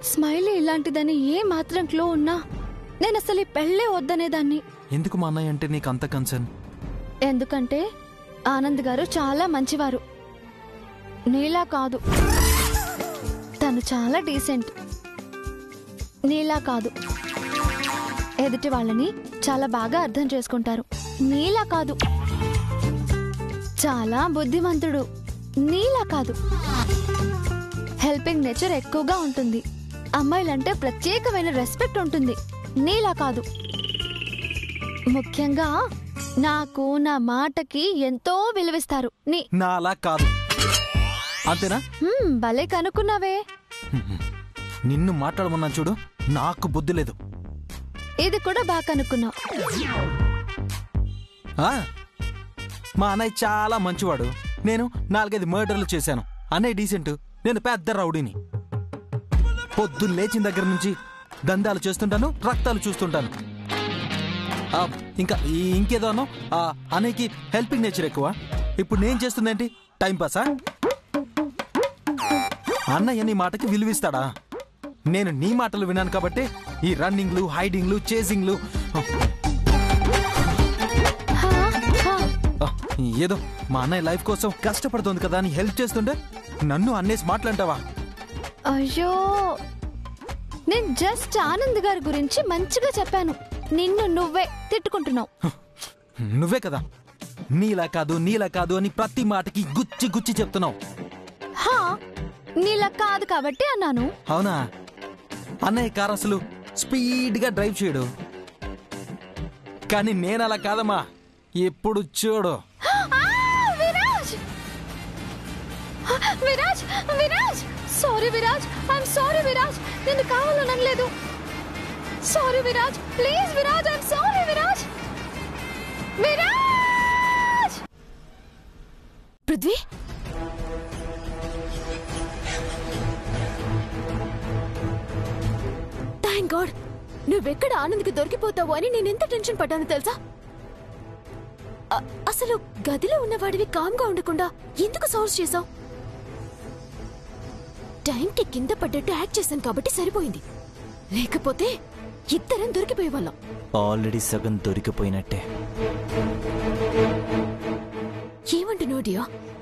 Smiley ఇలాంటిదని ఏ మాత్రం క్లో ఉన్నా నేను అసలు ఈ పెళ్ళే వద్దనేదాన్ని ఎందుకు మా అన్నయ్య అంటే నీకు అంత కన్సర్న్ ఎందుకంటే ఆనంద్ గారు చాలా మంచివారు నీలా కాదు తను చాలా డీసెంట్ నీలా కాదు ఎదుటి వాళ్ళని చాలా బాగా అర్థం చేసుకుంటారు నీలా కాదు చాలా బుద్ధిమంతుడు నీలా కాదు హెల్పింగ్ నేచర్ ఎక్కువగా ఉంటుంది అమ్మాయిలంటే ప్రత్యేకమైన రెస్పెక్ట్ ఉంటుంది నీలా కాదు ముఖ్యంగా నాకు నా మాటకి ఎంతో విలువిస్తారు నీ నా అలా కాదు అంతేనా హ్మ్, భలే కనుక్కున్నావే నిన్ను మాట్లాడమన్నాను చూడు నాకు బుద్ధి లేదు ఇది కూడా బాగా కనుక్కున్నావు ఆ? మా అన్నయ్య చాలా మంచివాడు నేను నాలుగైదు మర్డర్లు చేశాను అన్నయ్య డీసెంట్ నేను పెద్ద రౌడీని పొద్దున్న లేచిన దగ్గర నుంచి దందాలు చేస్తుంటాను రక్తాలు చూస్తుంటాను ఆ, ఇంకా ఈ- ఇంకేదోనో ఆ అన్నయ్యకి హెల్పింగ్ నేచర్ ఎక్కువ ఇప్పుడు నేను చేస్తుందేంటి టైం పాసా అన్నయ్య నీ మాటకి విలువిస్తాడా నేను నీ మాటలు విన్నాను కాబట్టి ఈ రన్నింగ్లు హైడింగ్లు చేసింగ్లు హా, హా. ఆ, ఏదో మా అన్నయ్య లైఫ్ కోసం కష్టపడుతుంది కదా అని హెల్ప్ చేస్తుంటే నన్ను అన్నేసి మాట్లాంటావా అయ్యో నేను జస్ట్ ఆనంద్ గారి గురించి మంచిగా చెప్పాను నిన్ను నువ్వే తిట్టుకుంటున్నావు నువ్వే కదా నీలా కాదు నీలా కాదు అని ప్రతి మాటకి గుచ్చి గుచ్చి చెప్తున్నావు హా నీలా కాదు కాబట్టి అన్నాను అవునా అన్నయ్య కార్ అసలు స్పీడ్గా డ్రైవ్ చేయడు కానీ నేను అలా కాదమ్మా ఎప్పుడు చూడు ఆ, Viraj Viraj Viraj sorry Viraj I'm sorry Viraj నేను కావాలని అనలేదు sorry Viraj please Viraj I'm sorry Viraj Viraj Prithvi thank God నువ్వెక్కడ ఆనంద్కి దొరికిపోతావు అని నేను ఎంత టెన్షన్ పడ్డాను తెలుసా అ- అసలు గదిలో ఉన్నవాడివి కామ్గా ఉండకుండా ఎందుకు సౌండ్స్ చేసావు టైంకి కింద పడ్డట్టు యాక్ట్ చేశాను కాబట్టి సరిపోయింది లేకపోతే ఇద్దరం దొరికిపోయేవాళ్ళం ఆల్రెడీ సగం దొరికిపోయినట్టే ఏమంటున్నావు డియా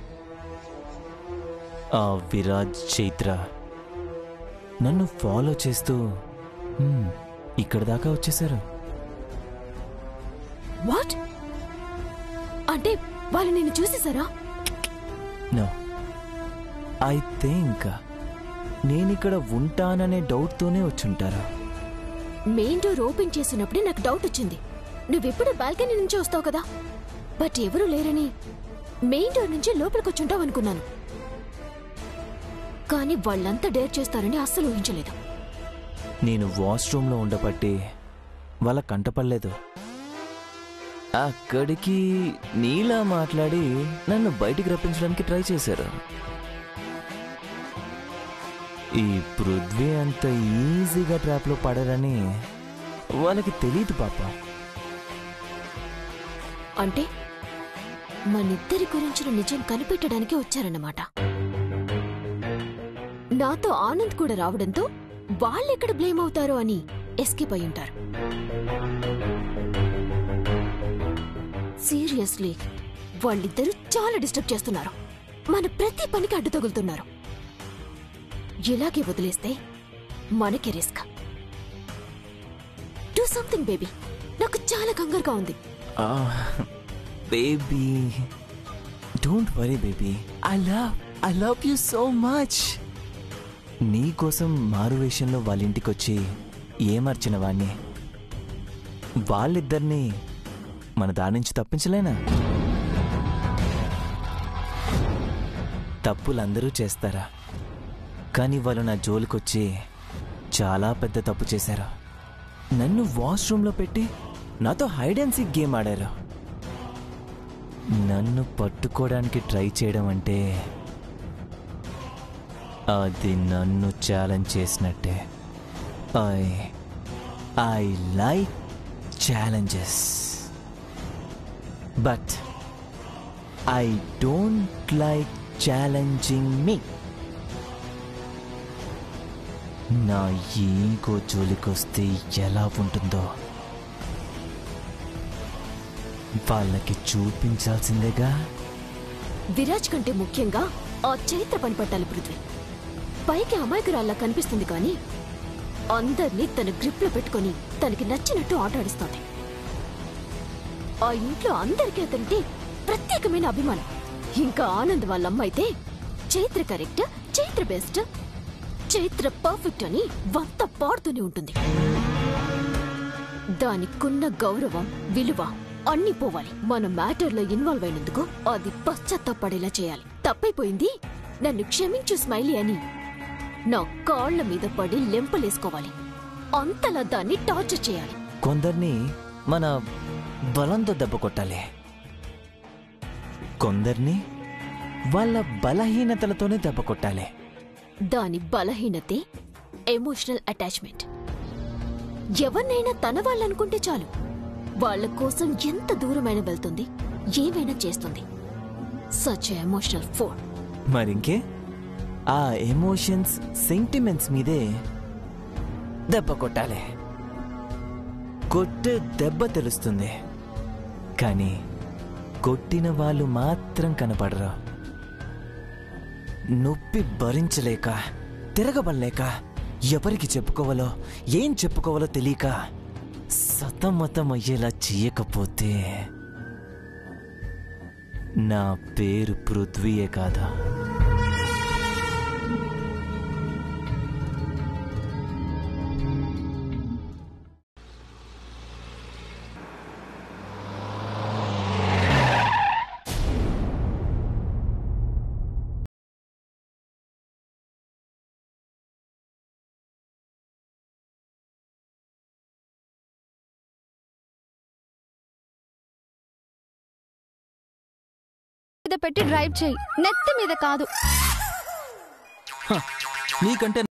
ఆ విరాజ్ చైత్ర నన్ను ఫాలో చేస్తూ హ్మ్, ఇక్కడ దాకా వచ్చేసారు వాట్ అంటే వాళ్ళు నిన్ను చూసేసారా నో ఐ థింక్ నేనిక్కడ ఉంటాననే డౌట్తోనే వచ్చుంటారా మెయిన్ డోర్ ఓపెన్ చేసినప్పుడే నాకు డౌట్ వచ్చింది నువ్వెప్పుడు బాల్కనీ నుంచి వస్తావు కదా బట్ ఎవరూ లేరని మెయిన్ డోర్ నుంచి లోపలికొచ్చుంటావు అనుకున్నాను కానీ వాళ్ళంతా డేర్ చేస్తారని అస్సలు ఊహించలేదు నేను వాష్రూమ్లో ఉండబట్టి వాళ్ళ కంటపడలేదు అక్కడికి నీలా మాట్లాడి నన్ను బయటికి రప్పించడానికి ట్రై చేశారు ఈ పృథ్వీ అంత ఈజీగా ట్రాప్లో పడరని వాళ్ళకి తెలియదు పాప అంటే మనిద్దరి గురించిన నిజం కనిపెట్టడానికి వచ్చారన్నమాట నాతో ఆనంద్ కూడా రావడంతో వాళ్ళెక్కడ బ్లేమ్ అవుతారో అని ఎస్కేప్ అయి ఉంటారు సీరియస్లీ వాళ్ళిద్దరూ చాలా డిస్టర్బ్ చేస్తున్నారు మన ప్రతి పనికి అడ్డు తగులుతున్నారు ఇలాగే వదిలేస్తే మనకి రిస్క్ డూ సంథింగ్ బేబీ నాకు చాలా కంగారుగా ఉంది baby don't worry baby I love I love you so much నీ కోసం మారు వేషంలో వాళ్ళ ఇంటికి వచ్చి ఏమర్చిన వాణ్ణి వాళ్ళిద్దరినీ మన దాని నుంచి తప్పించలేనా తప్పులందరూ చేస్తారా కానీ వాళ్ళు నా జోలికొచ్చి చాలా పెద్ద తప్పు చేశారు నన్ను వాష్రూమ్లో పెట్టి నాతో హైడ్ అండ్ సీక్ గేమ్ ఆడారు నన్ను పట్టుకోవడానికి ట్రై చేయడం అంటే అది నన్ను ఛాలెంజ్ చేసినట్టే I I like challenges but I don't like challenging me నా ఈగో జోలికొస్తే ఎలా ఉంటుందో వాళ్ళకి చూపించాల్సిందేగా విరాజ్ కంటే ముఖ్యంగా ఆ చరిత్ర పని పట్టాలి పృథ్వీ పైకి అమాయకురాల్లా కనిపిస్తుంది కానీ అందర్నీ తన గ్రిప్ లో పెట్టుకొని తనకి నచ్చినట్టు ఆట ఆడిస్తోంది ఆ ఇంట్లో అందరికీ అతనికి ప్రత్యేకమైన అభిమానం ఇంకా ఆనంద్ వాళ్ళ అమ్మ అయితే Chaitra correct Chaitra best Chaitra perfect అని వంత పాడుతూనే ఉంటుంది దానికున్న గౌరవం విలువ అన్ని పోవాలి మన మ్యాటర్లో ఇన్వాల్వ్ అయినందుకు అది పశ్చాత్తాపడేలా చేయాలి తప్పైపోయింది నన్ను క్షమించు స్మైలీ అని నా కాళ్ల మీద పడి లెంపలేసుకోవాలి అంతలా దాన్ని టార్చర్ చేయాలి కొందరిని మన బలంతో దెబ్బ కొట్టాలి కొందరిని వాళ్ళ బలహీనతలతోనే దెబ్బ కొట్టాలి దాని బలహీనతే ఎమోషనల్ అటాచ్మెంట్ ఎవరినైనా తన వాళ్ళనుకుంటే చాలు వాళ్ళ కోసం ఎంత దూరమైనా వెళ్తుంది ఏమైనా చేస్తుంది సచ్ ఎమోషనల్ ఫోన్ మరింకే ఆ ఎమోషన్స్ సెంటిమెంట్స్ మీదే దెబ్బ కొట్టాలి కొట్టే దెబ్బ తెలుస్తుంది కానీ కొట్టిన వాళ్ళు మాత్రం కనపడరు నొప్పి భరించలేక తిరగబడలేక ఎవరికి చెప్పుకోవాలో ఏం చెప్పుకోవాలో తెలియక సతమతం అయ్యేలా చెయ్యకపోతే నా పేరు పృథ్వీయే కాదా మీద పెట్టి డ్రైవ్ చేయి నెత్తి మీద కాదు హ, నీకంటే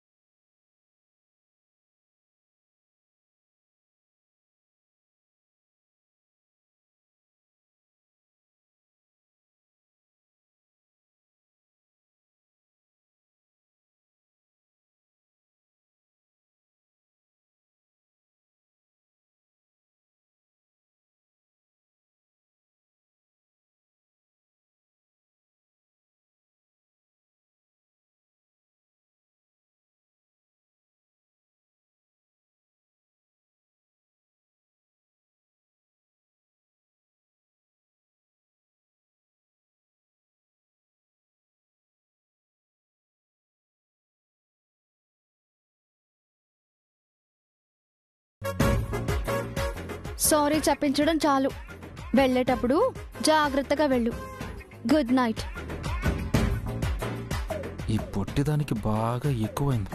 సారీ చెప్పించడం చాలు వెళ్ళేటప్పుడు జాగ్రత్తగా వెళ్ళు గుడ్ నైట్ ఈ పొట్టిదానికి బాగా ఎక్కువైంది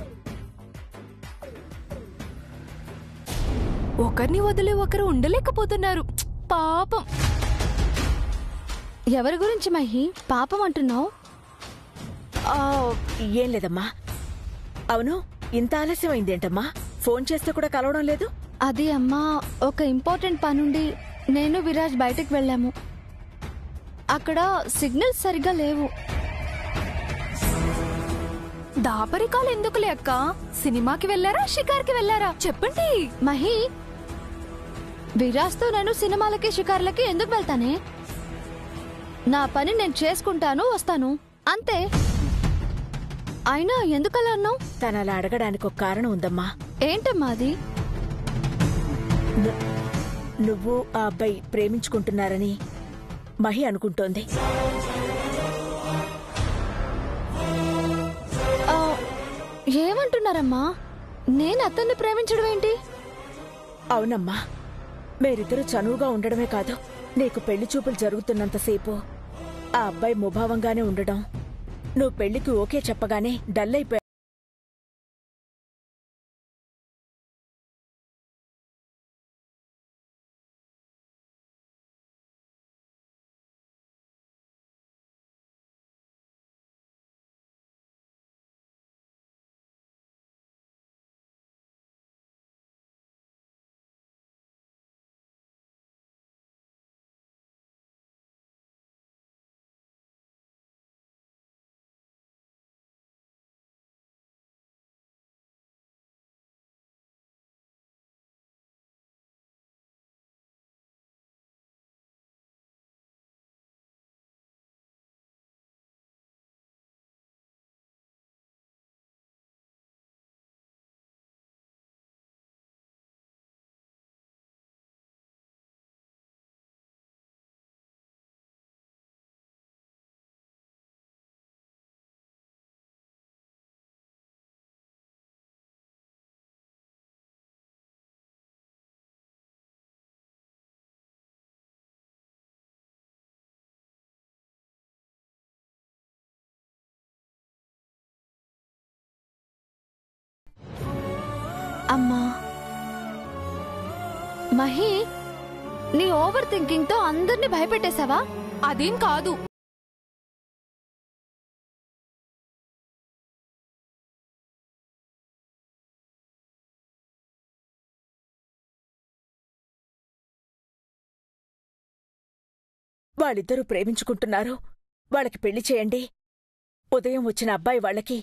ఒకరిని వదిలి ఒకరు ఉండలేకపోతున్నారు ప్చ్! పాపం ఎవరి గురించి మహి పాపం అంటున్నావు ఆ, ఏం లేదమ్మా అవును ఇంత ఆలస్యం అయిందేంటమ్మా ఫోన్ చేస్తే కూడా కలవడం లేదు అది అమ్మా ఒక ఇంపార్టెంట్ పనుండి నేను విరాజ్ బయటకు వెళ్ళాము అక్కడ సిగ్నల్స్ సరిగ్గా లేవు దాపరికాలు ఎందుకులే అక్క సినిమాకి వెళ్ళారా షికార్కి వెళ్ళారా చెప్పండి మహి విరాజ్తో నేను సినిమాలకి షికార్లకి ఎందుకు వెళ్తానే నా పని నేను చేసుకుంటాను వస్తాను అంతే అయినా ఎందుకలా అన్నావు తను అలా అడగడానికి ఒక కారణం ఉందమ్మా ఏంటమ్మా అది ను- నువ్వు ఆ అబ్బాయి ప్రేమించుకుంటున్నారని మహి అనుకుంటోంది ఆ, ఏమంటున్నారమ్మా నేను అతన్ని ప్రేమించడం ఏంటి అవునమ్మా మీరిద్దరూ చనువుగా ఉండడమే కాదు నీకు పెళ్లి చూపులు జరుగుతున్నంతసేపు ఆ అబ్బాయి ముభావంగానే ఉండడం నువ్వు పెళ్లికి ఓకే చెప్పగానే డల్ అయిపోయా అమ్మా మహి నీ ఓవర్ థింకింగ్ తో అందరినీ భయపెట్టేశావా అదేం కాదు వాళ్ళిద్దరూ ప్రేమించుకుంటున్నారు వాళ్ళకి పెళ్లి చేయండి ఉదయం వచ్చిన అబ్బాయి వాళ్ళకి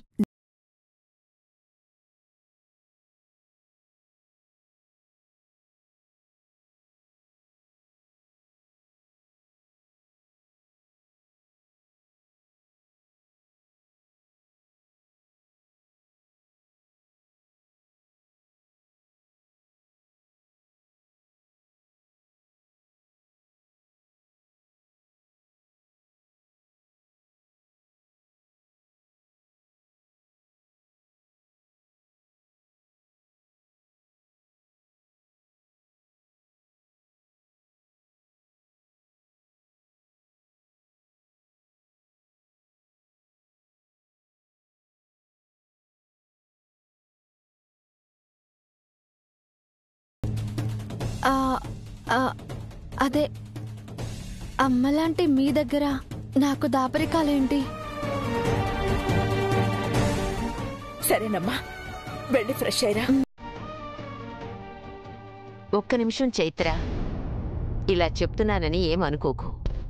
ఆ, ఆ, అదే అమ్మలాంటి మీ దగ్గర నాకు దాపరికాలేంటి సరేనమ్మా వెళ్ళి ఫ్రెష్ అయ్యరా ఒక్క నిమిషం చైత్ర ఇలా చెప్తున్నానని ఏమనుకోకు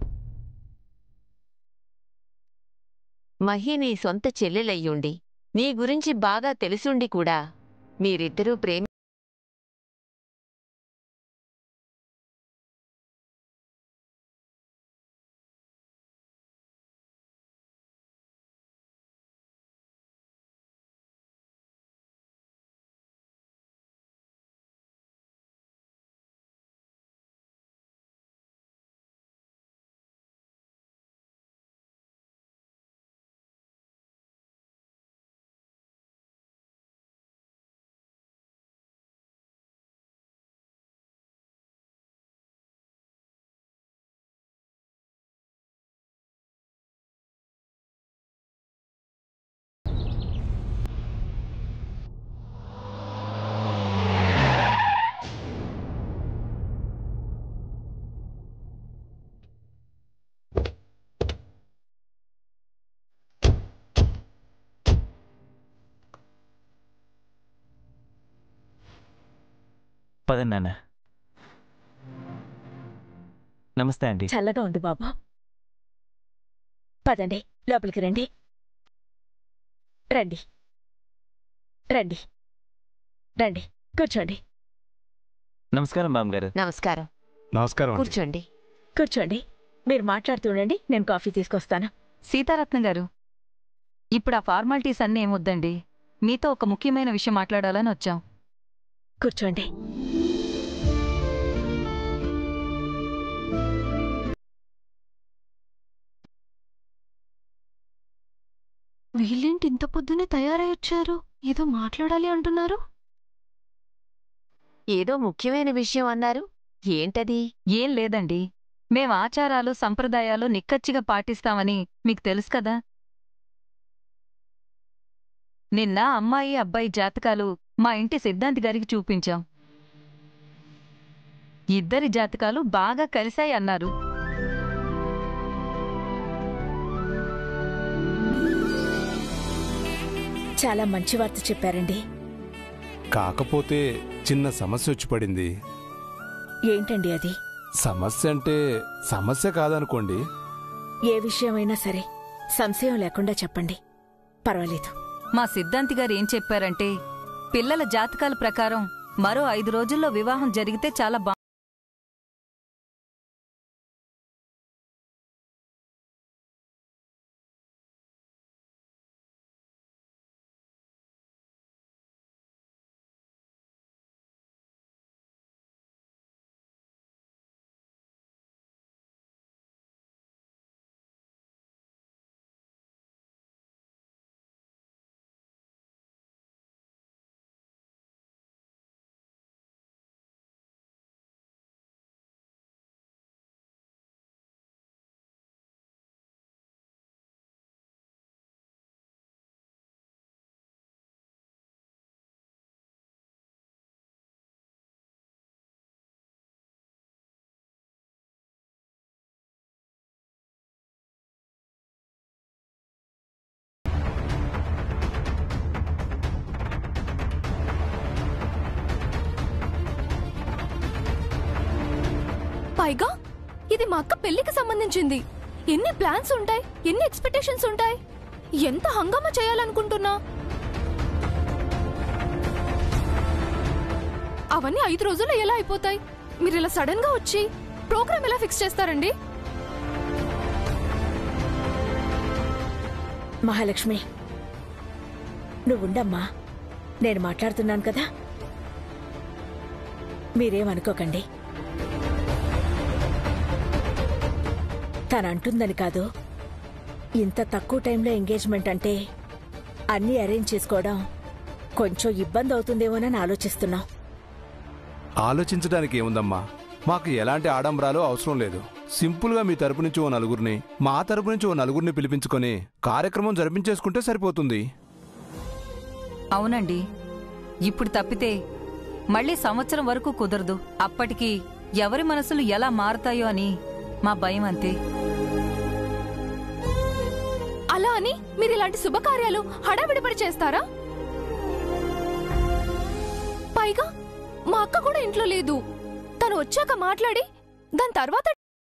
మహి నీ సొంత చెల్లెలయ్యుండి నీ గురించి బాగా తెలుసుండి కూడా మీరిద్దరూ ప్రేమి పదండి నాన్న నమస్తే అండి చల్లగా ఉంది బాబు పదండి లోపలికి రండి రండి రండి రండి కూర్చోండి నమస్కారం బామ్ గారు నమస్కారం నమస్కారం అండి. కూర్చోండి కూర్చోండి మీరు మాట్లాడుతుండండి నేను కాఫీ తీసుకొస్తాను సీతారత్నం గారు ఇప్పుడు ఆ ఫార్మాలిటీస్ అన్నీ ఏమొద్దండి మీతో ఒక ముఖ్యమైన విషయం మాట్లాడాలని వచ్చాం కూర్చోండి వీళ్ళేంటి ఇంత పొద్దునే తయారై వచ్చారు ఏదో మాట్లాడాలి అంటున్నారు ఏదో ముఖ్యమైన విషయం అన్నారు ఏంటది ఏం లేదండి మేం ఆచారాలు సంప్రదాయాలు నిక్కచ్చిగా పాటిస్తామని మీకు తెలుసు కదా నిన్న అమ్మాయి అబ్బాయి జాతకాలు మా ఇంటి సిద్ధాంతి గారికి చూపించాం ఇద్దరి జాతకాలు బాగా కలిశాయి అన్నారు చాలా మంచి వార్త చెప్పారండి కాకపోతే చిన్న సమస్య వచ్చి పడింది ఏంటండి అది సమస్య అంటే సమస్య కాదనుకోండి ఏ విషయమైనా సరే సంశయం లేకుండా చెప్పండి పర్వాలేదు మా సిద్ధాంతి గారు ఏం చెప్పారంటే పిల్లల జాతకాల ప్రకారం మరో ఐదు రోజుల్లో వివాహం జరిగితే చాలా బా పైగా ఇది మా అక్క పెళ్లికి సంబంధించింది ఎన్ని ప్లాన్స్ ఉంటాయి ఎన్ని ఎక్స్పెక్టేషన్స్ ఉంటాయి ఎంత హంగామా చేయాలనుకుంటున్నా అవన్నీ ఐదు రోజుల్లో ఎలా అయిపోతాయి మీరు ఇలా సడన్ గా వచ్చి ప్రోగ్రామ్ ఎలా ఫిక్స్ చేస్తారండి మహాలక్ష్మి నువ్వుండమ్మా నేను మాట్లాడుతున్నాను కదా మీరేమనుకోకండి తనంటుందని కాదు ఇంత తక్కువ టైంలో ఎంగేజ్మెంట్ అంటే అన్నీ అరేంజ్ చేసుకోవడం కొంచెం ఇబ్బంది అవుతుందేమోనని ఆలోచిస్తున్నాం ఆలోచించడానికి ఏముందమ్మా మాకు ఎలాంటి ఆడంబరాలు అవసరం లేదు సింపుల్గా మీ తరపు నుంచి ఓ నలుగురిని మా తరపు నుంచి ఓ నలుగురిని పిలిపించుకొని కార్యక్రమం జరిపించేసుకుంటే సరిపోతుంది అవునండి ఇప్పుడు తప్పితే మళ్ళీ సంవత్సరం వరకు కుదరదు అప్పటికి ఎవరి మనసులు ఎలా మారుతాయో అని మా భయం అంతే అలా అని మీరు ఇలాంటి శుభకార్యాలు హడావిడిపడి చేస్తారా పైగా మా అక్క కూడా ఇంట్లో లేదు తను వచ్చాక మాట్లాడి దాని తర్వాత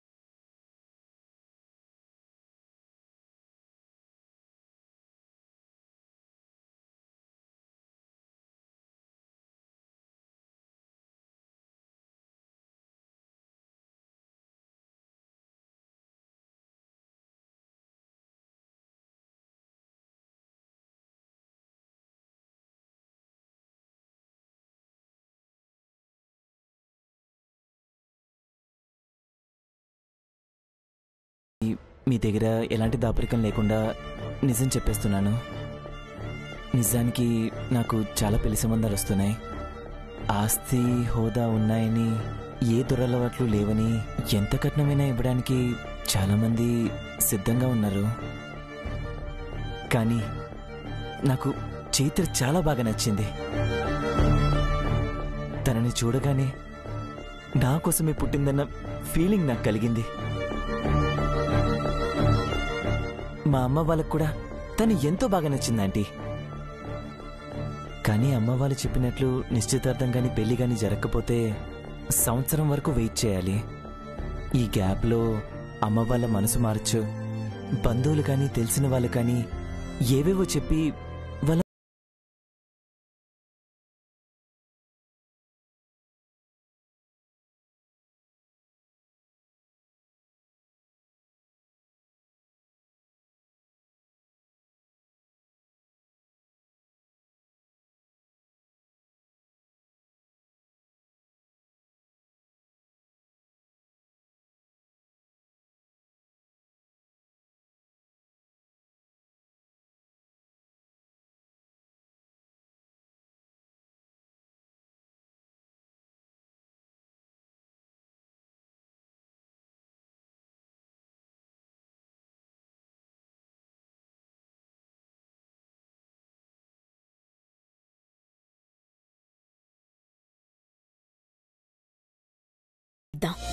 మీ దగ్గర ఎలాంటి దాపరికం లేకుండా నిజం చెప్పేస్తున్నాను నిజానికి నాకు చాలా పెళ్లి సంబంధాలు వస్తున్నాయి ఆస్తి హోదా ఉన్నాయని ఏ దురలవాట్లు లేవని ఎంత కట్నమైనా ఇవ్వడానికి చాలామంది సిద్ధంగా ఉన్నారు కానీ నాకు చైత్ర చాలా బాగా నచ్చింది తనని చూడగానే నా కోసమే పుట్టిందన్న ఫీలింగ్ నాకు కలిగింది మా అమ్మ వాళ్ళకు కూడా తను ఎంతో బాగా నచ్చింది ఆంటీ కానీ అమ్మ వాళ్ళు చెప్పినట్లు నిశ్చితార్థం కానీ పెళ్లి కానీ జరగకపోతే సంవత్సరం వరకు వెయిట్ చేయాలి ఈ గ్యాప్లో అమ్మ వాళ్ళ మనసు మార్చు బంధువులు కానీ తెలిసిన వాళ్ళు కానీ ఏవేవో చెప్పి వాళ్ళ ఇద్దాం